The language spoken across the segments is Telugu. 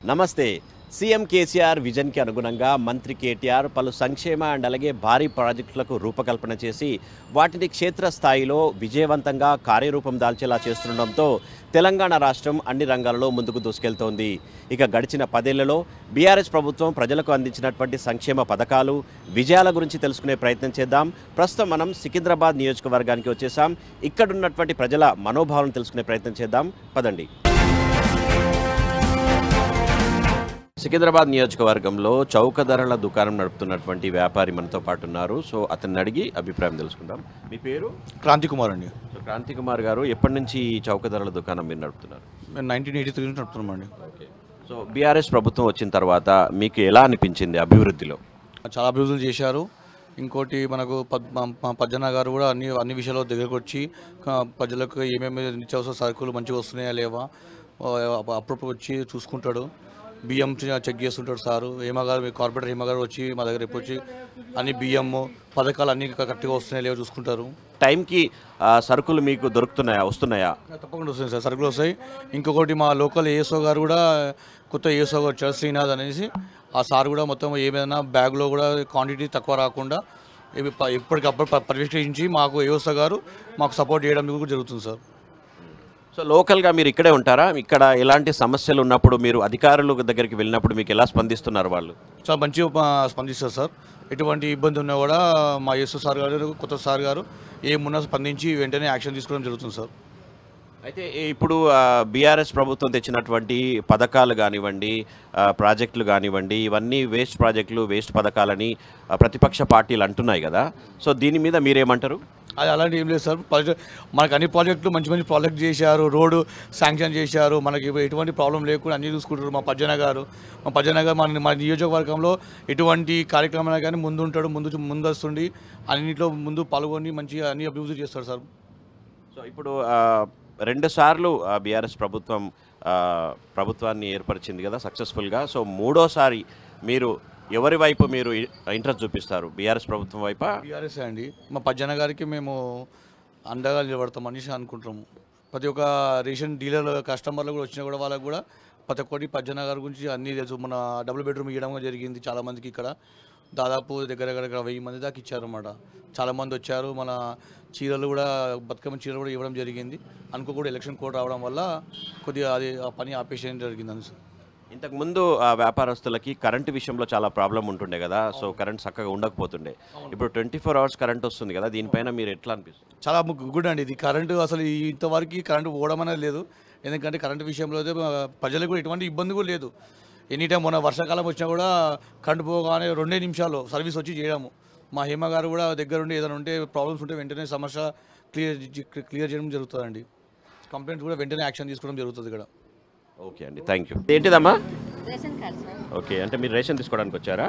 నమస్తే సీఎం కేసీఆర్ విజన్కి అనుగుణంగా మంత్రి కేటీఆర్ పలు సంక్షేమ అండ్ అలాగే భారీ ప్రాజెక్టులకు రూపకల్పన చేసి వాటిని క్షేత్రస్థాయిలో విజయవంతంగా కార్యరూపం దాల్చేలా చేస్తుండటంతో తెలంగాణ రాష్ట్రం అన్ని రంగాలలో ముందుకు దూసుకెళ్తోంది ఇక గడిచిన పదేళ్లలో బీఆర్ఎస్ ప్రభుత్వం ప్రజలకు అందించినటువంటి సంక్షేమ పథకాలు విజయాల గురించి తెలుసుకునే ప్రయత్నం చేద్దాం ప్రస్తుతం మనం సికింద్రాబాద్ నియోజకవర్గానికి వచ్చేసాం ఇక్కడున్నటువంటి ప్రజల మనోభావాలను తెలుసుకునే ప్రయత్నం చేద్దాం పదండి సికింద్రాబాద్ నియోజకవర్గంలో చౌక ధరల దుకాణం నడుపుతున్నటువంటి వ్యాపారి మనతో పాటు ఉన్నారు సో అతన్ని అడిగి అభిప్రాయం తెలుసుకుందాం మీ పేరు క్రాంతి కుమార్ అండి సో క్రాంతి కుమార్ గారు ఎప్పటి నుంచి ఈ చౌక ధరల దుకాణం మీరు నడుపుతున్నారు మేము నైన్టీన్ ఎయిటీ త్రీ నుంచి నడుపుతున్నామండి ఓకే సో బీఆర్ఎస్ ప్రభుత్వం వచ్చిన తర్వాత మీకు ఎలా అనిపించింది అభివృద్ధిలో చాలా అభివృద్ధులు చేశారు ఇంకోటి మనకు పద్ మా- మా పజ్జన్న గారు కూడా అన్ని అన్ని విషయాల్లో దగ్గరకు వచ్చి క- ప్రజలకు ఏమేమి నిత్యావసర సరుకులు మంచిగా వస్తున్నాయా లేవా ఆ, అప్ప- అప్పుడప్పుడు వచ్చి చూసుకుంటాడు బియ్యం చె- చెక్ చేస్తుంటాడు సారు హేమ గారు కార్పొరేటర్ హేమ గారు వచ్చి మా దగ్గర ఎప్పుడు వచ్చి అన్ని బియ్యం పథకాలు అన్ని కరెక్ట్గా వస్తున్నాయా లేవో చూసుకుంటారు టైంకి ఆ, సరుకులు మీకు దొరుకుతున్నాయా వస్తున్నాయా తప్పకుండా వస్తాయి సార్ సరుకులు వస్తాయి ఇంకొకటి మా లోకల్ ఏఎస్ఓ గారు కూడా కొత్త ఏఎస్ఓ గారు వచ్చారు శ్రీనాథ్ అనేసి ఆ సార్ కూడా మొత్తం ఏమైనా బ్యాగ్లో కూడా క్వాంటిటీ తక్కువ రాకుండా ఇవి ప- ఎప్పటికప్పుడు ప- పర్యవేక్షించి మాకు ఏఎస్ఓ గారు మాకు సపోర్ట్ చేయడం కూడా జరుగుతుంది సార్ సో లోకల్గా మీరు ఇక్కడే ఉంటారా ఇక్కడ ఎలాంటి సమస్యలు ఉన్నప్పుడు మీరు అధికారుల దగ్గరికి వెళ్ళినప్పుడు మీకు ఎలా స్పందిస్తున్నారు వాళ్ళు చాలా మంచిగా ప- స్పందిస్తారు సార్ ఎటువంటి ఇబ్బంది ఉన్నా కూడా మా ఏఎస్ఓ సార్ గారు కొత్త సార్ గారు ఏమున్నా స్పందించి వెంటనే యాక్షన్ తీసుకోవడం జరుగుతుంది సార్ అయితే ఇప్పుడు బీఆర్ఎస్ ప్రభుత్వం తెచ్చినటువంటి పథకాలు కానివ్వండి ఆ, ప్రాజెక్టులు కానివ్వండి ఇవన్నీ వేస్ట్ ప్రాజెక్టులు వేస్ట్ పథకాలని ఆ, ప్రతిపక్ష పార్టీలు అంటున్నాయి కదా సో దీని మీద మీరేమంటారు అది అలాంటి ఏం లేదు సార్ ప్రాజెక్ట్ మనకు అన్ని ప్రాజెక్టులు మంచి మంచి ప్రాజెక్ట్ చేశారు రోడ్డు శాంక్షన్ చేశారు మనకి ఎటువంటి ప్రాబ్లం లేకుండా అన్ని చూసుకుంటారు మా పజ్జన గారు మా పజ్జన గారు మన మన నియోజకవర్గంలో ఎటువంటి కార్యక్రమాలు కానీ ముందు ఉంటాడు ముందు ముందొస్తుండి అన్నింటిలో ముందు పాల్గొని మంచిగా అన్ని అభివృద్ధి చేస్తాడు సార్ సో ఇప్పుడు ఆ, రెండు సార్లు బీఆర్ఎస్ ప్రభుత్వం ఆ, ప్రభుత్వాన్ని ఏర్పరిచింది కదా సక్సెస్ఫుల్గా సో మూడోసారి మీరు ఎవరి వైపు మీరు ఇంట్రెస్ట్ చూపిస్తారు బీఆర్ఎస్ ప్రభుత్వం వైపా బీఆర్ఎస్ అండి మా పజ్జన గారికి మేము అండగా నిలబడతాం మనిషి అనుకుంటాము ప్రతి ఒక్క రేషన్ డీలర్ కస్టమర్లు కూడా వచ్చినా కూడా వాళ్ళకు కూడా ప్రతి ఒక్కటి పజ్జన గారి గురించి అన్నీ తెలుసు మన డబుల్ బెడ్రూమ్ ఇవ్వడం కూడా జరిగింది చాలా మందికి ఇక్కడ దాదాపు దగ్గర దగ్గర వెయ్యి మంది దాకా ఇచ్చారన్నమాట చాలా మంది వచ్చారు మన చీరలు కూడా బతుకమ్మ చీరలు కూడా ఇవ్వడం జరిగింది అనుకో కూడా ఎలక్షన్ కోడ్ రావడం వల్ల కొద్దిగా అది ఆ పని ఆపేసేయడం జరిగింది అని సార్ ఇంతకుముందు ఆ వ్యాపారస్తులకి కరెంటు విషయంలో చాలా ప్రాబ్లం ఉంటుండే కదా సో కరెంట్ చక్కగా ఉండకపోతుండే ఇప్పుడు ట్వంటీ ఫోర్ అవర్స్ కరెంట్ వస్తుంది కదా దీనిపైన మీరు ఎట్లా అనిపిస్తుంది చాలా గుడ్ అండి ఇది కరెంటు అసలు ఈ ఇంతవరకు కరెంటు పోవడం అనేది లేదు ఎందుకంటే కరెంటు విషయంలో అయితే ఆ, ప్రజలకు కూడా ఎటువంటి ఇబ్బంది కూడా లేదు ఎనీ టైం మొన్న వర్షాకాలం వచ్చినా కూడా కరెంటు పోగానే రెండే నిమిషాలు సర్వీస్ వచ్చి చేయడము మా హేమ గారు కూడా దగ్గరుండి ఏదైనా ఉంటే ప్రాబ్లమ్స్ ఉంటే వెంటనే సమస్య క్లియర్ క్లియర్ చేయడం జరుగుతుందండి కంప్లైంట్ కూడా వెంటనే యాక్షన్ తీసుకోవడం జరుగుతుంది ఇక్కడ ఓకే అండి థ్యాంక్ యూ ఏంటిదమ్మా రేషన్ కార్డ్ సార్ ఓకే అంటే మీరు రేషన్ తీసుకోవడానికి వచ్చారా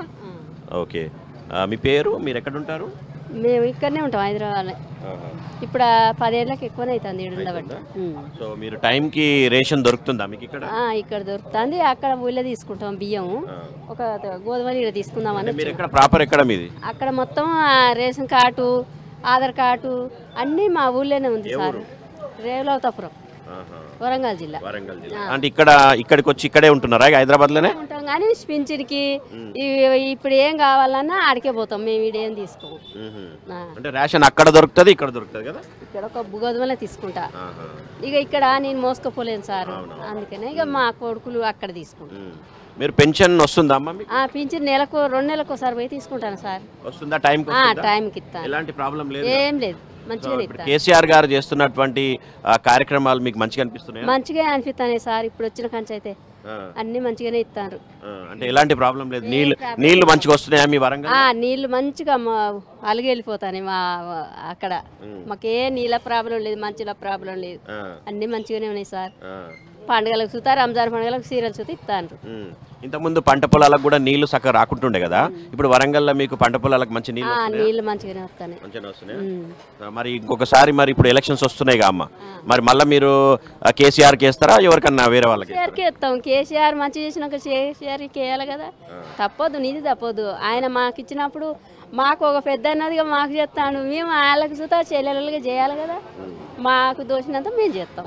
ఓకే ఆ, మీ పేరు మీరు ఎక్కడ ఉంటారు మేము ఇక్కడనే ఉంటాం హైదరాబాద్లో ఇప్పుడు ఆ పదేళ్ళకి ఎక్కువనే అవుతుంది ఇక్కడ ఉండబట్టి ఉమ్. సో మీరు టైంకి రేషన్ దొరుకుతుందా మీకు ఇక్కడ ఆ, ఇక్కడ దొరుకుతుంది అక్కడ ఊళ్ళో తీసుకుంటాం బియ్యం ఒక గోధుమలు ఇక్కడ తీసుకుందామని మీరు ఎక్కడ ప్రాపర్ ఎక్కడ మీది అక్కడ మొత్తం ఆ రేషన్ కార్డు ఆధార్ కార్డు అన్నీ మా ఊళ్ళోనే ఉంది సార్ రేవులవతాపురం వరంగల్ జిల్లా వరంగల్ జిల్లా అంటే ఇక్కడ ఇక్కడికి వచ్చి ఇక్కడే ఉంటున్నారా హైదరాబాద్లోనే ఉంటాం కానీ పింఛన్కి ఇవి ఇప్పుడు ఏం కావాలన్నా ఆడికే పోతాం మేము ఈడేం తీసుకోము ఆ, అంటే రేషన్ అక్కడ దొరుకుతుంది ఇక్కడ దొరుకుతుంది కదా ఇక్కడ ఒక గోధుమలే తీసుకుంటా ఇక ఇక్కడ నేను మోసుకపోలేను సార్ అందుకనే ఇక మా కొడుకులు అక్కడ తీసుకుంటాం ఉమ్. మీరు పెన్షన్ వస్తుందా అమ్మా మీకు ఆ పింఛన్ నెలకు రెండు నెలలకు ఒకసారి పోయి తీసుకుంటాను సార్ వస్తుందా టైంకి ఆ వస్తుందా? టైంకి ఇస్తాను ఎలాంటి ప్రాబ్లం లేదు ఏం లేదు మంచిగానే ఇప్పుడు ఇస్తాను కేసీఆర్ గారు చేస్తున్నటువంటి ఆ, కార్యక్రమాలు మీకు మంచిగా అనిపిస్తున్నాయా మంచిగా అనిపిస్తానే సార్ ఇప్పుడు వచ్చిన కంచి అయితే ఆ, అన్ని మంచిగానే ఇస్తారు ఆ, అంటే ఎలాంటి ప్రాబ్లం లేదు నీళ్ళు నీళ్లు మంచిగా వస్తున్నాయా మీ వరంగల్ ఆ నీళ్లు మంచిగా మా అలిగి వెళ్ళిపోతాయి మా అక్కడ మాకే నీళ్ళ ప్రాబ్లం లేదు మంచిల ప్రాబ్లం లేదు ఆ, అన్ని మంచిగానే ఉన్నాయి సార్ ఆ, పండుగలకు చూతా రంజాన్ పండుగలకు సీరియల్ చూస్తే ఇస్తాను ఉమ్. ఇంతకుముందు పంట పొలాలకు కూడా నీళ్లు చక్కగా రాకుంటుండే కదా ఇప్పుడు వరంగల్లో మీకు పంట పొలాలకు మంచి నీళ్ళు ఆ వస్తున్నాయా? నీళ్లు మంచిగానే వస్తాయి మంచిగా వస్తున్నాయా ఉమ్. ఆ, మరి ఇంకొకసారి మరి ఇప్పుడు ఎలక్షన్స్ వస్తున్నాయి అమ్మ మరి మళ్ళీ మీరు ఆ, కేసీఆర్కి వేస్తారా ఎవరికన్నా వేరే వాళ్ళకి కేసీఆర్కి ఇస్తాం కేసీఆర్ మంచి చేసినాక కేసీఆర్కి వేయాలి కదా తప్పదు నీది తప్పదు ఆయన మాకు ఇచ్చినప్పుడు మాకు ఒక పెద్ద అన్నదిగా మాకు చేస్తాడు మేము వాళ్ళకి చూతా చెల్లెలుగా చేయాలి కదా మాకు దోషినంత మేము చేస్తాం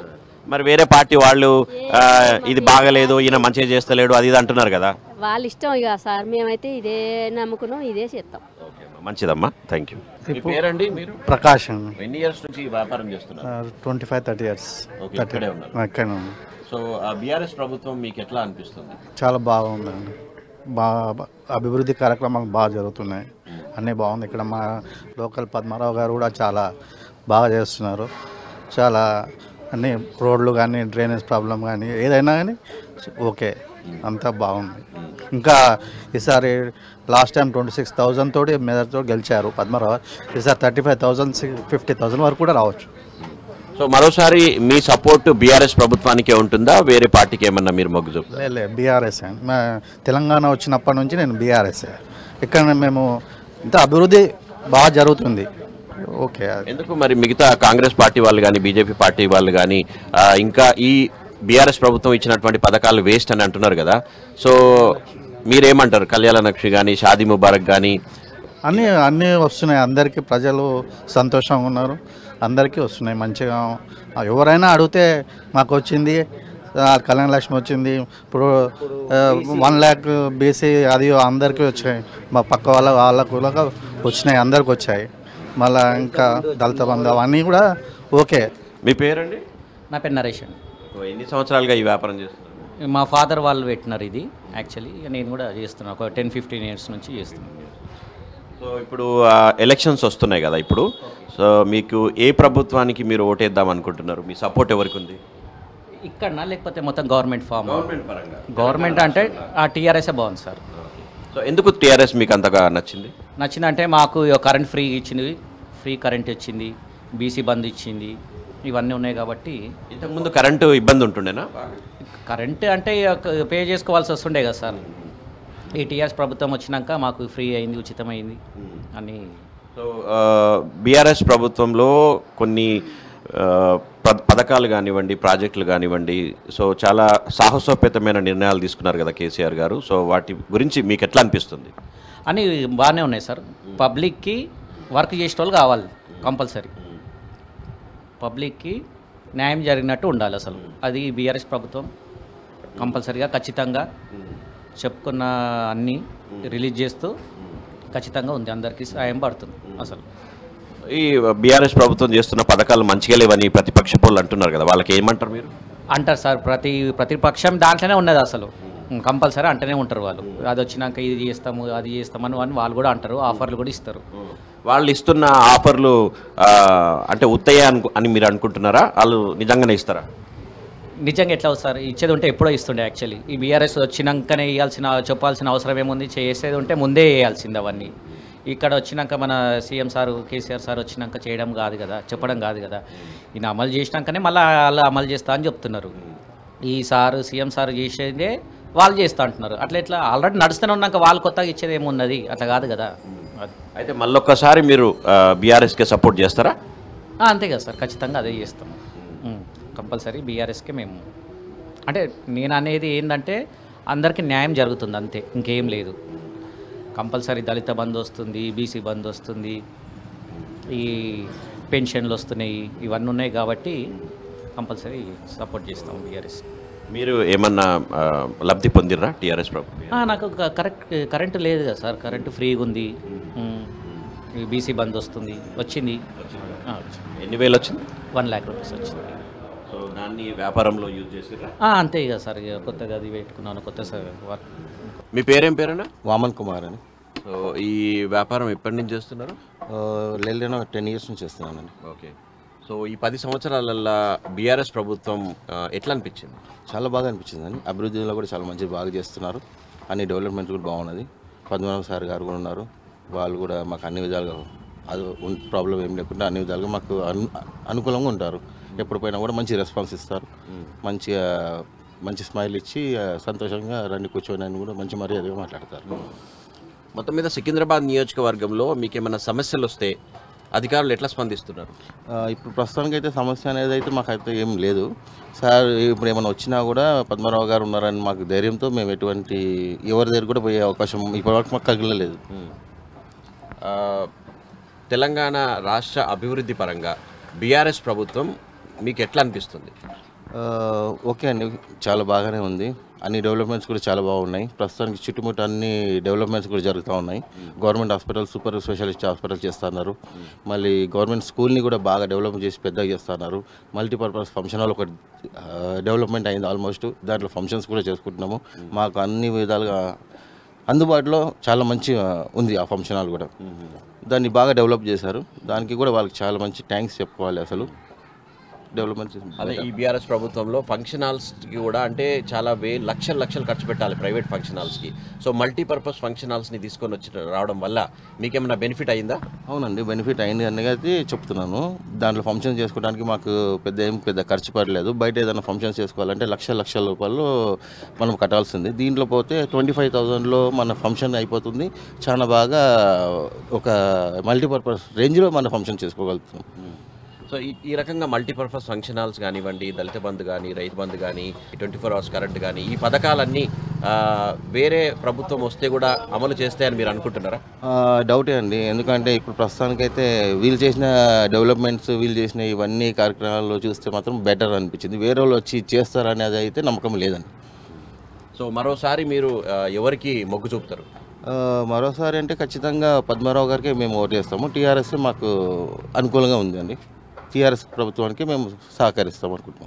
మరి వేరే పార్టీ వాళ్ళు ఆ, ఇది బాగలేదు ఈయన మంచిగా చేస్తలేడు అది ఇది అంటున్నారు కదా వాళ్ళ ఇష్టం ఇక సార్ మేమైతే ఇదే నమ్ముకున్నాం ఇదే చేస్తాం ఓకే అమ్మా, మంచిదమ్మా థ్యాంక్ యూ మీ పేరండి మీరు ప్రకాష్ ఎన్ని ఇయర్స్ నుంచి ఈ వ్యాపారం చేస్తున్నారు twenty five thirty years okay ఇక్కడే ఉన్నారు ఎక్కడ ఉంది సో బీఆర్ఎస్ ప్రభుత్వం మీకు ఎట్లా అనిపిస్తుంది చాలా బాగుందండి బాగా అభివృద్ధి కార్యక్రమాలు బాగా జరుగుతున్నాయి అన్నీ బాగుంది ఇక్కడ మా లోకల్ పద్మారావు గారు కూడా చాలా బాగా చేస్తున్నారు చాలా అన్ని రోడ్లు కానీ డ్రైనేజ్ ప్రాబ్లం కానీ ఏదైనా కానీ ఓకే అంతా బాగుంది ఇంకా ఈసారి last time twenty six thousand తోటి మెదడుతో గెలిచారు పద్మారావు ఈసారి thirty five thousand fifty thousand వరకు కూడా రావచ్చు సో మరోసారి మీ సపోర్ట్ బీఆర్ఎస్ ప్రభుత్వానికే ఉంటుందా వేరే పార్టీకి ఏమన్నా మీరు మొగ్గు చూపుతారా? లే లే బీఆర్ఎస్ మా తెలంగాణ వచ్చినప్పటి నుంచి నేను బీఆర్ఎస్ ఇక్కడ మేము ఇంత అభివృద్ధి బాగా జరుగుతుంది ఓకే ఎందుకు మరి మిగతా కాంగ్రెస్ పార్టీ వాళ్ళు కానీ బీజేపీ పార్టీ వాళ్ళు కానీ ఆ, ఇంకా ఈ బీఆర్ఎస్ ప్రభుత్వం ఇచ్చినటువంటి పథకాలు వేస్ట్ అని అంటున్నారు కదా సో మీరేమంటారు కళ్యాణ లక్ష్మి కానీ షాదీ ముబారక్ కానీ అన్నీ అన్నీ వస్తున్నాయి అందరికీ ప్రజలు సంతోషంగా ఉన్నారు అందరికీ వస్తున్నాయి మంచిగా ఆ, ఎవరైనా అడిగితే మాకు వచ్చింది ఆ, కళ్యాణ లక్ష్మి వచ్చింది ఇప్పుడు వన్ ల్యాక్ బీసీ అది అందరికీ వచ్చాయి మా పక్క వాళ్ళ వాళ్ళకు కూడా వచ్చినాయి అందరికి వచ్చాయి మళ్ళా ఇంకా దళిత బంధు అవన్నీ కూడా ఓకే మీ పేరండి నా పేరు నరేష్ అండి ఓ, ఎన్ని సంవత్సరాలుగా ఈ వ్యాపారం చేస్తున్నారు మా ఫాదర్ వాళ్ళు పెట్టినారు ఇది యాక్చువల్లీ నేను కూడా చేస్తున్నాను ఒక టెన్ ఫిఫ్టీన్ ఇయర్స్ నుంచి చేస్తున్నాను సో ఇప్పుడు ఆ, ఎలక్షన్స్ వస్తున్నాయి కదా ఇప్పుడు సో మీకు ఏ ప్రభుత్వానికి మీరు ఓటేద్దాం అనుకుంటున్నారు మీ సపోర్ట్ ఎవరికి ఉంది ఇక్కడనా లేకపోతే మొత్తం గవర్నమెంట్ ఫామ్ గవర్నమెంట్ పరంగా గవర్నమెంట్ అంటే ఆ టీఆర్ఎస్ఏ బాగుంది సార్ సో ఎందుకు టీఆర్ఎస్ మీకు అంతగా నచ్చింది నచ్చిందంటే మాకు కరెంట్ ఫ్రీ ఇచ్చింది ఫ్రీ కరెంట్ ఇచ్చింది బీసీ బంద్ ఇచ్చింది ఇవన్నీ ఉన్నాయి కాబట్టి ఇంతకుముందు కరెంటు ఇబ్బంది ఉంటుండేనా కరెంట్ అంటే పే చేసుకోవాల్సి వస్తుండే కదా సార్ ఈ టీఆర్ఎస్ ప్రభుత్వం వచ్చినాక మాకు ఫ్రీ అయింది ఉచితమైంది అని సో బీఆర్ఎస్ ప్రభుత్వంలో కొన్ని ఆ, ప- పథకాలు కానివ్వండి ప్రాజెక్టులు కానివ్వండి సో చాలా సాహసోపేతమైన నిర్ణయాలు తీసుకున్నారు కదా కేసీఆర్ గారు సో వాటి గురించి మీకు ఎట్లా అనిపిస్తుంది అని బాగానే ఉన్నాయి సార్ పబ్లిక్కి వర్క్ చేసే వాళ్ళు కావాలి కంపల్సరీ పబ్లిక్కి న్యాయం జరిగినట్టు ఉండాలి అసలు అది బీఆర్ఎస్ ప్రభుత్వం కంపల్సరీగా ఖచ్చితంగా చెప్పుకున్న అన్నీ రిలీజ్ చేస్తూ ఖచ్చితంగా ఉంది అందరికీ సాయం పడుతుంది అసలు ఈ బీఆర్ఎస్ ప్రభుత్వం చేస్తున్న పథకాలు మంచిగా లేవని ప్రతిపక్ష పోలు అంటున్నారు కదా వాళ్ళకి ఏమంటారు మీరు అంటారు సార్ ప్రతి ప్రతిపక్షం దాంట్లోనే ఉన్నది అసలు కంపల్సరీ అంటనే ఉంటారు వాళ్ళు అది వచ్చినాక ఇది చేస్తాము అది చేస్తామని అని వాళ్ళు కూడా అంటారు ఆఫర్లు కూడా ఇస్తారు వాళ్ళు ఇస్తున్న ఆఫర్లు ఆ, అంటే ఉత్తయ్య అను అని మీరు అనుకుంటున్నారా వాళ్ళు నిజంగానే ఇస్తారా నిజంగా ఎట్లా సార్ ఇచ్చేది ఉంటే ఎప్పుడో ఇస్తుండే యాక్చువల్లీ ఈ బీఆర్ఎస్ వచ్చినాకనే ఇవ్వాల్సిన చెప్పాల్సిన అవసరం ఏముంది చేసేది ఉంటే ముందే వేయాల్సింది అవన్నీ ఇక్కడ వచ్చినాక మన సీఎం సార్ కేసీఆర్ సార్ వచ్చినాక చేయడం కాదు కదా చెప్పడం కాదు కదా ఈయన అమలు చేసినాకనే మళ్ళీ వాళ్ళు అమలు చేస్తా అని చెప్తున్నారు ఈ సారు సీఎం సార్ చేసేదే వాళ్ళు చేస్తా అంటున్నారు అట్లా ఇట్లా ఆల్రెడీ నడుస్తూనే ఉన్నాక వాళ్ళు కొత్తగా ఇచ్చేది ఏమున్నది అట్లా కాదు కదా అది అయితే మళ్ళొక్కసారి మీరు బీఆర్ఎస్కే సపోర్ట్ చేస్తారా ఆ, అంతే కదా సార్ ఖచ్చితంగా అదే చేస్తాం కంపల్సరీ బీఆర్ఎస్కే మేము అంటే నేను అనేది ఏంటంటే అందరికీ న్యాయం జరుగుతుంది అంతే ఇంకేం లేదు కంపల్సరీ దళిత బంధు వస్తుంది బీసీ బంధు వస్తుంది ఈ పెన్షన్లు వస్తున్నాయి ఇవన్నీ ఉన్నాయి కాబట్టి కంపల్సరీ సపోర్ట్ చేస్తాం బీఆర్ఎస్ మీరు ఏమన్నా ఆ, లబ్ధి పొందిర్రా టీఆర్ఎస్ ప్రభుత్వం నాకు క- కరెక్ట్ కరెంటు లేదు కదా సార్ కరెంటు ఫ్రీగా ఉంది ఉమ్, ఈ బీసీ బంద్ వస్తుంది వచ్చింది ఆ, వచ్చింది. ఎన్ని వేలు వచ్చింది వన్ ల్యాక్ రూపీస్ వచ్చింది సో దాన్ని వ్యాపారంలో యూజ్ చేసిర్రా ఆ, అంతే ఇక సార్ ఇక కొత్తగా అది పెట్టుకున్నాను కొత్త స- వర్క్ మీ పేరేం పేరేనా వామన్ కుమార్ అని సో ఈ వ్యాపారం ఎప్పటి నుంచి చేస్తున్నారు లెల్లిన టెన్ ఇయర్స్ నుంచి చేస్తున్నానండి ఓకే సో ఈ పది సంవత్సరాలల్లో బీఆర్ఎస్ ప్రభుత్వం ఆ, ఎట్లా అనిపించింది చాలా బాగా అనిపించిందండి అభివృద్ధిలో కూడా చాలా మంచి బాగా చేస్తున్నారు అన్ని డెవలప్మెంట్ కూడా బాగున్నది పద్మనాభ సార్ గారు కూడా ఉన్నారు వాళ్ళు కూడా మాకు అన్ని విధాలుగా అది ప్రాబ్లం ఏం లేకుండా అన్ని విధాలుగా మాకు అను అనుకూలంగా ఉంటారు ఎప్పుడు పోయినా కూడా మంచి రెస్పాన్స్ ఇస్తారు మంచిగా మంచి స్మైల్ ఇచ్చి ఆ, సంతోషంగా రండి కూర్చొని అని కూడా మంచి మర్యాదగా మాట్లాడతారు మొత్తం మీద సికింద్రాబాద్ నియోజకవర్గంలో మీకు ఏమైనా సమస్యలు వస్తే అధికారులు ఎట్లా స్పందిస్తున్నారు ఆ, ఇప్పుడు ప్రస్తుతానికి అయితే సమస్య అనేది అయితే మాకైతే ఏం లేదు సార్ ఇప్పుడు ఏమైనా వచ్చినా కూడా పద్మారావు గారు ఉన్నారని మాకు ధైర్యంతో మేము ఎటువంటి ఎవరి దగ్గర కూడా పోయే అవకాశం ఇప్పటివరకు మాకు తగ్గలేదు ఆ, తెలంగాణ రాష్ట్ర అభివృద్ధి పరంగా బీఆర్ఎస్ ప్రభుత్వం మీకు ఎట్లా అనిపిస్తుంది ఆ, ఓకే అండి చాలా బాగానే ఉంది అన్ని డెవలప్మెంట్స్ కూడా చాలా బాగున్నాయి ప్రస్తుతానికి చుట్టుముట్టు అన్ని డెవలప్మెంట్స్ కూడా జరుగుతూ ఉన్నాయి government hospital super specialist hospital చేస్తున్నారు మళ్ళీ గవర్నమెంట్ స్కూల్ని కూడా బాగా డెవలప్ చేసి పెద్దగా చేస్తున్నారు మల్టీపర్పస్ ఫంక్షన్ హాల్ ఒక డెవలప్మెంట్ అయింది ఆల్మోస్ట్ దాంట్లో ఫంక్షన్స్ కూడా చేసుకుంటున్నాము మాకు అన్ని విధాలుగా అందుబాటులో చాలా మంచి ఆ, ఉంది ఆ ఫంక్షన్ హాల్ కూడా దాన్ని బాగా డెవలప్ చేశారు దానికి కూడా వాళ్ళకి చాలా మంచి థ్యాంక్స్ చెప్పుకోవాలి అసలు డెవలప్మెంట్ అదే ఈ బీఆర్ఎస్ ప్రభుత్వంలో ఫంక్షన్ హాల్స్కి కూడా అంటే చాలా వే లక్షలు లక్షలు ఖర్చు పెట్టాలి ప్రైవేట్ ఫంక్షన్ హాల్స్కి సో మల్టీపర్పస్ ఫంక్షన్ హాల్స్ని తీసుకొని వచ్చి రావడం వల్ల మీకేమైనా బెనిఫిట్ అయిందా అవునండి బెనిఫిట్ అయింది అనేది చెప్తున్నాను దాంట్లో ఫంక్షన్ చేసుకోవడానికి మాకు పెద్ద ఏం పెద్ద ఖర్చు పడలేదు బయట ఏదైనా ఫంక్షన్స్ చేసుకోవాలంటే లక్ష లక్షల రూపాయలు మనం కట్టాల్సింది దీంట్లో పోతే ట్వంటీ ఫైవ్ థౌజండ్లో మన ఫంక్షన్ అయిపోతుంది చాలా బాగా ఒక మల్టీపర్పస్ రేంజ్లో మన ఫంక్షన్ చేసుకోగలుగుతాం సో ఈ ఈ రకంగా మల్టీపర్పస్ ఫంక్షన్ హాల్స్ కానివ్వండి దళిత బంధు కానీ రైతు బంధు కానీ ట్వంటీ ఫోర్ అవర్స్ కరెంట్ కానీ ఈ పథకాలన్నీ ఆ, వేరే ప్రభుత్వం వస్తే కూడా అమలు చేస్తాయని మీరు అనుకుంటున్నారా ఆ, డౌటే అండి ఎందుకంటే ఇప్పుడు ప్రస్తుతానికైతే వీళ్ళు చేసిన డెవలప్మెంట్స్ వీళ్ళు చేసిన ఇవన్నీ కార్యక్రమాలు చూస్తే మాత్రం బెటర్ అనిపించింది వేరే వాళ్ళు వచ్చి చేస్తారనేది అయితే నమ్మకం లేదండి సో మరోసారి మీరు ఆ, ఎవరికి మొగ్గు చూపుతారు ఆ, మరోసారి అంటే ఖచ్చితంగా పద్మారావు గారికి మేము ఓటేస్తాము టీఆర్ఎస్ మాకు అనుకూలంగా ఉంది అండి టీఆర్ఎస్ ప్రభుత్వానికి మేము సహకరిస్తాం అనుకుంటున్నాం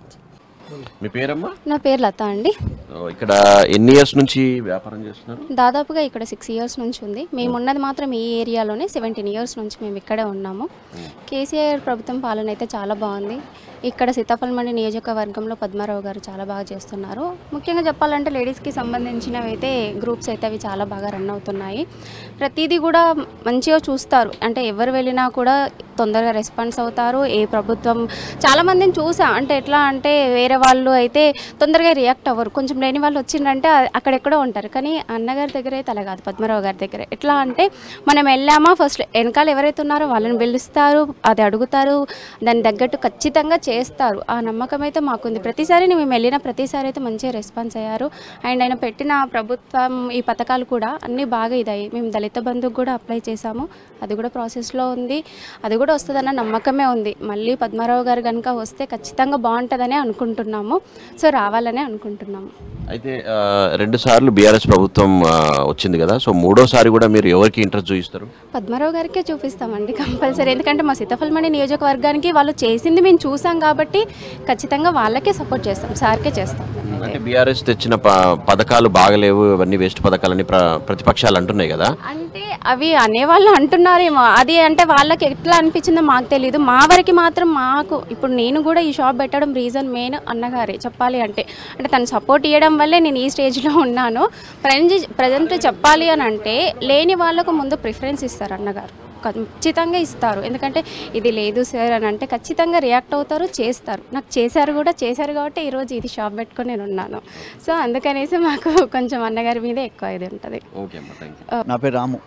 మీ పేరమ్మా నా పేరు లత అండి సో ఇక్కడ ఎన్ని ఇయర్స్ నుంచి వ్యాపారం చేస్తున్నారు దాదాపుగా ఇక్కడ సిక్స్ ఇయర్స్ నుంచి ఉంది మేము ఉన్నది మాత్రం ఈ ఏరియాలోనే సెవెంటీన్ ఇయర్స్ నుంచి మేము ఇక్కడే ఉన్నాము కేసీఆర్ ప్రభుత్వం పాలన అయితే చాలా బాగుంది ఇక్కడ సీతాఫలమండి నియోజకవర్గంలో పద్మారావు గారు చాలా బాగా చేస్తున్నారు ముఖ్యంగా చెప్పాలంటే లేడీస్కి సంబంధించినవి అయితే గ్రూప్స్ అయితే అవి చాలా బాగా రన్ అవుతున్నాయి ప్రతిదీ కూడా మంచిగా చూస్తారు అంటే ఎవరు వెళ్ళినా కూడా తొందరగా రెస్పాన్స్ అవుతారు ఏ ప్రభుత్వం చాలామందిని చూసా అంటే ఎట్లా అంటే వేరే వాళ్ళు అయితే తొందరగా రియాక్ట్ అవ్వరు కొంచెం లేని వాళ్ళు వచ్చిందంటే అ- అక్కడెక్కడో ఉంటారు కానీ అన్నగారి దగ్గర అయితే అలా కాదు పద్మరావు గారి దగ్గర ఎట్లా అంటే మనం వెళ్ళామా ఫస్ట్ వెనకాల ఎవరైతే ఉన్నారో వాళ్ళని పిలుస్తారు అది అడుగుతారు దాని తగ్గట్టు ఖచ్చితంగా చేస్తారు ఆ నమ్మకం అయితే మాకుంది ప్రతిసారి మేము వెళ్ళిన ప్రతిసారి అయితే మంచిగా రెస్పాన్స్ అయ్యారు అండ్ ఆయన పెట్టిన ప్రభుత్వం ఈ పథకాలు కూడా అన్నీ బాగా ఇదాయి మేము దళిత బంధుకు కూడా అప్లై చేశాము అది కూడా ప్రాసెస్లో ఉంది అది కూడా వస్తుందన్న నమ్మకమే ఉంది మళ్ళీ పద్మారావు గారు కనుక వస్తే ఖచ్చితంగా బాగుంటుందని అనుకుంటున్నాము సో రావాలని అనుకుంటున్నాము అయితే ఆ, రెండు సార్లు బీఆర్ఎస్ ప్రభుత్వం ఆ, వచ్చింది కదా సో మూడోసారి కూడా మీరు ఎవరికి ఇంట్రెస్ట్ చూపిస్తారు పద్మారావు గారికే చూపిస్తామండి కంపల్సరీ ఎందుకంటే మా సీతాఫలమణి నియోజకవర్గానికి వాళ్ళు చేసింది మేము చూసాం కాబట్టి ఖచ్చితంగా వాళ్ళకే సపోర్ట్ చేస్తాం సార్కే చేస్తాం అంటే బీఆర్ఎస్ తెచ్చిన ప- పథకాలు బాగలేవు ఇవన్నీ వేస్ట్ పథకాలని ప్ర ప్రతిపక్షాలు అంటున్నాయి కదా అంటే అవి అనేవాళ్ళు అంటున్నారేమో అది అంటే వాళ్ళకి ఎట్లా అనిపించిందో మాకు తెలియదు మా వరకు మాత్రం మాకు ఇప్పుడు నేను కూడా ఈ షాప్ పెట్టడం రీజన్ మెయిన్ అన్నగారే చెప్పాలి అంటే అంటే తను సపోర్ట్ ఇవ్వడం వల్లే నేను ఈ స్టేజ్లో ఉన్నాను ప్రజెంట్ ప్రజెంట్ చెప్పాలి అని అంటే లేని వాళ్ళకు ముందు ప్రిఫరెన్స్ ఇస్తారు అన్నగారు ఖచ్చితంగా ఇస్తారు ఎందుకంటే ఇది లేదు సార్ అని అంటే ఖచ్చితంగా రియాక్ట్ అవుతారు చేస్తారు నాకు చేశారు కూడా చేశారు కాబట్టి ఈరోజు ఇది షాప్ పెట్టుకొని నేను ఉన్నాను సో అందుకనేసి మాకు కొంచెం అన్నగారి మీద ఎక్కువ ఇది ఉంటుంది ఓకే అమ్మా థ్యాంక్ యూ నా పేరు రాము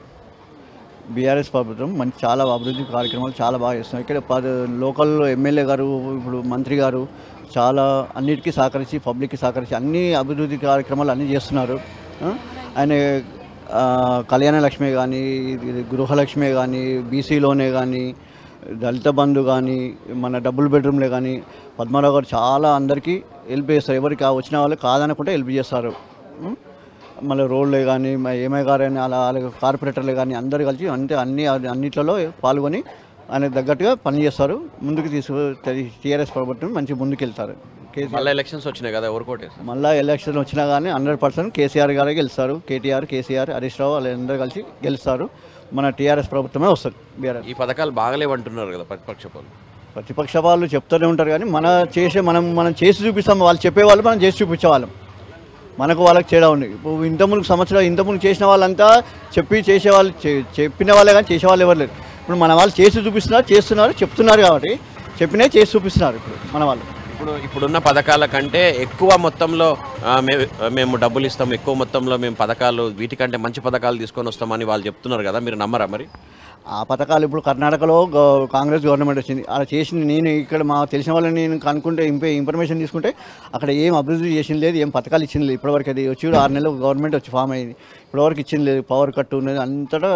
బీఆర్ఎస్ ప్రభుత్వం మంచి చాలా అభివృద్ధి కార్యక్రమాలు చాలా బాగా చేస్తున్నాం ఇక్కడ పద లోకల్ ఎమ్మెల్యే గారు ఇప్పుడు మంత్రి గారు చాలా అన్నిటికీ సహకరించి పబ్లిక్కి సహకరించి అన్ని అభివృద్ధి కార్యక్రమాలు అన్నీ చేస్తున్నారు ఆ? ఆయన ఆ, కళ్యాణ లక్ష్మి కానీ ఇది గృహలక్ష్మి కానీ బీసీలోనే కానీ దళిత బంధు కానీ మన డబుల్ బెడ్రూమ్లే కానీ పద్మారావు గారు చాలా అందరికీ హెల్ప్ చేస్తారు ఎవరికి ఆ వచ్చిన వాళ్ళు కాదనకుండా హెల్ప్ చేస్తారు ఉం? మళ్ళీ రోడ్లే కానీ ఏమై గారని అలా అలాగే కార్పొరేటర్లే కానీ అందరు కలిసి అంటే అన్ని అన్నిట్లలో పాల్గొని ఆయనకు తగ్గట్టుగా పనిచేస్తారు ముందుకు తీసుకు టీఆర్ఎస్ ప్రభుత్వం మంచి ముందుకు వెళ్తారు కేసీఆర్ మళ్ళీ ఎలక్షన్స్ వచ్చినాయి కదా ఎవరు కోటేస్తారు మళ్ళీ ఎలక్షన్ వచ్చినా కానీ హండ్రెడ్ పర్సెంట్ కేసీఆర్ గారే గెలుస్తారు కేటీఆర్ కేసీఆర్ హరీష్ రావు వాళ్ళందరూ కలిసి గెలుస్తారు మన టీఆర్ఎస్ ప్రభుత్వమే వస్తుంది బీఆర్ఎస్ ఈ పథకాలు బాగలేవు అంటున్నారు కదా ప్రతిపక్ష వాళ్ళు ప్రతిపక్ష వాళ్ళు చెప్తూనే ఉంటారు కానీ మన చేసే మనం మనం చేసి చూపిస్తాం వాళ్ళు చెప్పేవాళ్ళు మనం చేసి చూపించేవాళ్ళం మనకు వాళ్ళకి తేడా ఉంది ఇప్పుడు ఇంతకుముందు సంవత్సరాలు ఇంతకుముందు చేసిన వాళ్ళంతా చెప్పి చేసేవాళ్ళు చె- చెప్పిన వాళ్ళే కానీ చేసేవాళ్ళు ఎవరు లేరు ఇప్పుడు మన వాళ్ళు చేసి చూపిస్తున్నారు చేస్తున్నారు చెప్తున్నారు కాబట్టి చెప్పినే చేసి చూపిస్తున్నారు ఇప్పుడు మన వాళ్ళు ఇప్పుడు ఇప్పుడున్న పథకాల కంటే ఎక్కువ మొత్తంలో ఆ, మే- మేము డబ్బులు ఇస్తాం ఎక్కువ మొత్తంలో మేము పథకాలు వీటికంటే మంచి పథకాలు తీసుకొని వస్తామని వాళ్ళు చెప్తున్నారు కదా మీరు నమ్మరా మరి ఆ పథకాలు ఇప్పుడు కర్ణాటకలో గవ- కాంగ్రెస్ గవర్నమెంట్ వచ్చింది అలా చేసింది నేను ఇక్కడ మా తెలిసిన వాళ్ళని నేను కనుక్కుంటే ఇంపే ఇన్ఫర్మేషన్ తీసుకుంటే అక్కడ ఏం అభివృద్ధి చేసింది లేదు ఏం పథకాలు ఇచ్చింది లేదు ఇప్పటివరకు అది వచ్చి కూడా ఆరు నెలలు గవర్నమెంట్ వచ్చి ఫామ్ అయింది ఇప్పటివరకు ఇచ్చింది లేదు పవర్ కట్ ఉన్నది అంతటా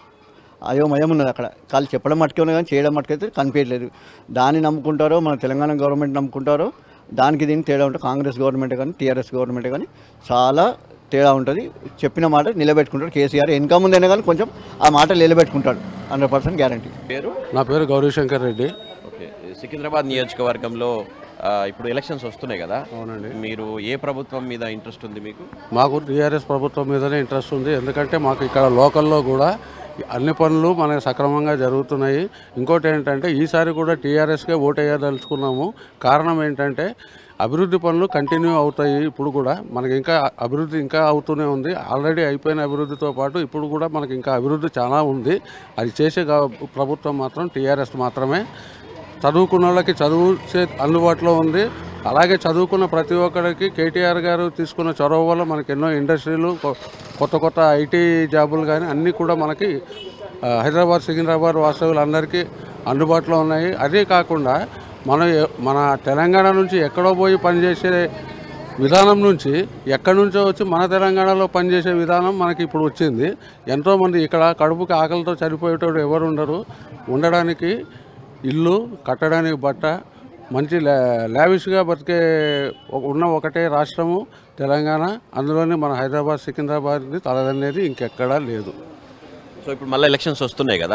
అయోమయం ఉన్నది అక్కడ వాళ్ళు చెప్పడం మట్టుకే ఉన్నది కానీ చేయడం మట్టుకైతే కనిపించట్లేదు దాన్ని నమ్ముకుంటారో మన తెలంగాణ గవర్నమెంట్ నమ్ముకుంటారో దానికి దీనికి తేడా ఉంటుంది కాంగ్రెస్ గవర్నమెంట్ కానీ టీఆర్ఎస్ గవర్నమెంట్ కానీ చాలా తేడా ఉంటుంది చెప్పిన మాట నిలబెట్టుకుంటాడు కేసీఆర్ వెనక ముందైనా కానీ కొంచెం ఆ మాట నిలబెట్టుకుంటాడు హండ్రెడ్ పర్సెంట్ గ్యారంటీ పేరు నా పేరు గౌరీశంకర్ రెడ్డి ఓకే సికింద్రాబాద్ నియోజకవర్గంలో ఆ, ఇప్పుడు ఎలక్షన్స్ వస్తున్నాయి కదా అవునండి మీరు ఏ ప్రభుత్వం మీద ఇంట్రెస్ట్ ఉంది మీకు మాకు టీఆర్ఎస్ ప్రభుత్వం మీదనే ఇంట్రెస్ట్ ఉంది ఎందుకంటే మాకు ఇక్కడ లోకల్లో కూడా అన్ని పనులు మనకు సక్రమంగా జరుగుతున్నాయి ఇంకోటి ఏంటంటే ఈసారి కూడా టీఆర్ఎస్కే ఓటు వేయదలుచుకున్నాము కారణం ఏంటంటే అభివృద్ధి పనులు కంటిన్యూ అవుతాయి ఇప్పుడు కూడా మనకి ఇంకా అభివృద్ధి ఇంకా అవుతూనే ఉంది ఆల్రెడీ అయిపోయిన అభివృద్ధితో పాటు ఇప్పుడు కూడా మనకి ఇంకా అభివృద్ధి చాలా ఉంది అది చేసే గవ- ప్రభుత్వం మాత్రం టీఆర్ఎస్ మాత్రమే చదువుకున్న వాళ్ళకి చదువు చే అందుబాటులో ఉంది అలాగే చదువుకున్న ప్రతి ఒక్కరికి కేటీఆర్ గారు తీసుకున్న చొరవ వల్ల మనకి ఎన్నో ఇండస్ట్రీలు కొ- కొత్త కొత్త ఐటీ జాబులు కానీ అన్నీ కూడా మనకి ఆ, హైదరాబాద్ సికింద్రాబాద్ వాస్తవులందరికీ అందుబాటులో ఉన్నాయి అదే కాకుండా మన ఎ- మన తెలంగాణ నుంచి ఎక్కడో పోయి పనిచేసే విధానం నుంచి ఎక్కడి నుంచో వచ్చి మన తెలంగాణలో పనిచేసే విధానం మనకి ఇప్పుడు వచ్చింది ఎంతోమంది ఇక్కడ కడుపుకి ఆకలితో చనిపోయేటోడు ఎవరు ఉండరు ఉండడానికి ఇల్లు కట్టడానికి బట్ట మంచి లా లావిష్గా బతికే ఒక- ఉన్న ఒకటే రాష్ట్రము తెలంగాణ అందులోనే మన హైదరాబాద్ సికింద్రాబాద్ది తలదనేది ఇంకెక్కడా లేదు సో ఇప్పుడు మళ్ళీ ఎలక్షన్స్ వస్తున్నాయి కదా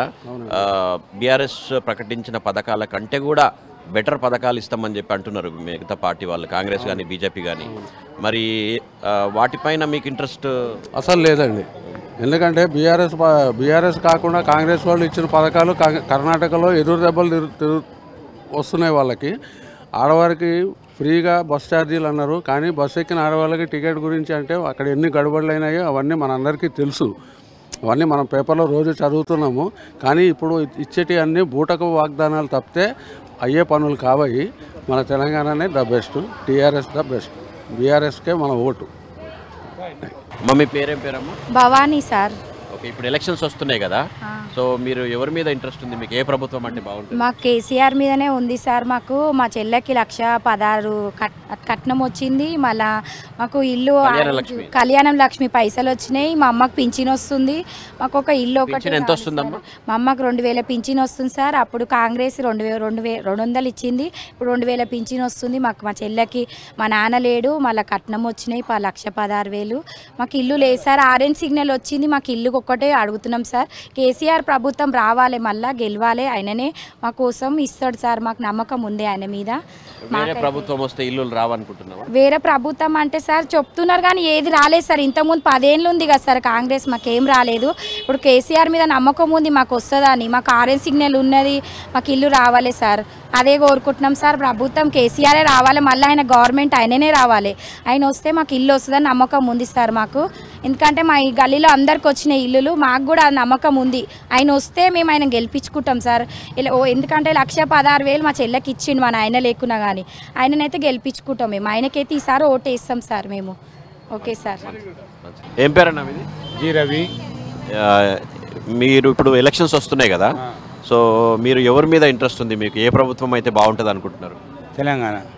బీఆర్ఎస్ ప్రకటించిన పథకాల కంటే కూడా బెటర్ పథకాలు ఇస్తామని చెప్పి అంటున్నారు మిగతా పార్టీ వాళ్ళు కాంగ్రెస్ కానీ బీజేపీ కానీ మరి ఆ, వాటిపైన మీకు ఇంట్రెస్ట్ అసలు లేదండి ఎందుకంటే బీఆర్ఎస్ బీఆర్ఎస్ కాకుండా కాంగ్రెస్ వాళ్ళు ఇచ్చిన పథకాలు కా- కర్ణాటకలో ఎదురు దెబ్బలు తిరు తిరు వస్తున్నాయి వాళ్ళకి ఆడవారికి ఫ్రీగా బస్ ఛార్జీలు అన్నారు కానీ బస్సు ఎక్కిన ఆడవాళ్ళకి టికెట్ గురించి అంటే అక్కడ ఎన్ని గడబడులు అయినాయో అవన్నీ మనందరికీ తెలుసు అవన్నీ మనం పేపర్లో రోజు చదువుతున్నాము కానీ ఇప్పుడు ఇచ్చేటి అన్ని బూటకు వాగ్దానాలు తప్పితే అయ్యే పనులు కావయి మన తెలంగాణనే the best TRS the best బీఆర్ఎస్కే మన ఓటు మమ్మీ పేరేం పేరమ్మా భవానీ సార్ ఓకే ఇప్పుడు ఎలక్షన్స్ వస్తున్నాయి కదా సో మీరు ఎవరి మీద ఇంట్రెస్ట్ ఉంది మీకు ఏ ప్రభుత్వం అంటే బాగుంటుంది మాకు కేసీఆర్ మీదనే ఉంది సార్ మాకు మా చెల్లెకి లక్ష పదహారు కట్ కట్నం వచ్చింది మళ్ళా మాకు ఇల్లు కళ్యాణ లక్ష్మి. కళ్యాణం లక్ష్మి పైసలు వచ్చినాయి మా అమ్మకి పింఛన్ వస్తుంది మాకు ఒక ఇల్లు ఒకటి పింఛన్ ఎంత వస్తుందమ్మా మా అమ్మకు రెండు వేల పింఛన్ వస్తుంది సార్ అప్పుడు కాంగ్రెస్ రెండు వే రెండు వే రెండు వందలు ఇచ్చింది ఇప్పుడు రెండు వేల పింఛన్ వస్తుంది మాకు మా చెల్లెకి మా నాన్న లేడు మళ్ళీ కట్నం వచ్చినాయి ప- లక్ష పదహారు వేలు మాకు ఇల్లు లేదు సార్ ఆరెంజ్ సిగ్నల్ వచ్చింది మాకు ఇల్లు ఒక్కటే అడుగుతున్నాం సార్ కేసీఆర్ ప్రభుత్వం రావాలి మళ్ళా గెలవాలి ఆయననే మా కోసం ఇస్తాడు సార్ మాకు నమ్మకం ఉంది ఆయన మీద వేరే ప్రభుత్వం వస్తే ఇల్లులు రావనుకుంటున్నావా వేరే ప్రభుత్వం అంటే సార్ చెప్తున్నారు కానీ ఏది రాలేదు సార్ ఇంతకుముందు పదేళ్ళు ఉంది కదా సార్ కాంగ్రెస్ మాకేం రాలేదు ఇప్పుడు కేసీఆర్ మీద నమ్మకం ఉంది మాకు వస్తుందని మాకు ఆరెంజ్ సిగ్నల్ ఉన్నది మాకు ఇల్లు రావాలి సార్ అదే కోరుకుంటున్నాం సార్ ప్రభుత్వం కేసీఆరే రావాలి మళ్ళీ ఆయన గవర్నమెంట్ ఆయననే రావాలి ఆయన వస్తే మాకు ఇల్లు వస్తుందని నమ్మకం ఉంది సార్ మాకు ఎందుకంటే మా ఈ గల్లీలో అందరికి వచ్చిన ఇల్లులు మాకు కూడా ఆ నమ్మకం ఉంది ఆయన వస్తే మేము ఆయన గెలిపించుకుంటాం సార్ ఇలా ఓ ఎందుకంటే లక్ష పదహారు వేలు మా చెల్లెకి ఇచ్చిండు మా నాయన లేకున్నా కానీ ఆయననైతే గెలిపించుకుంటాం మేము ఆయనకైతే ఈసారి ఓటు వేస్తాం సార్ మేము ఓకే సార్ ఏం పేరన్నా మీది జీ రవి ఆ, మీరు ఇప్పుడు ఎలక్షన్స్ వస్తున్నాయి కదా సో మీరు ఎవరి మీద ఇంట్రెస్ట్ ఉంది మీకు ఏ ప్రభుత్వం అయితే బాగుంటుంది అనుకుంటున్నారు తెలంగాణ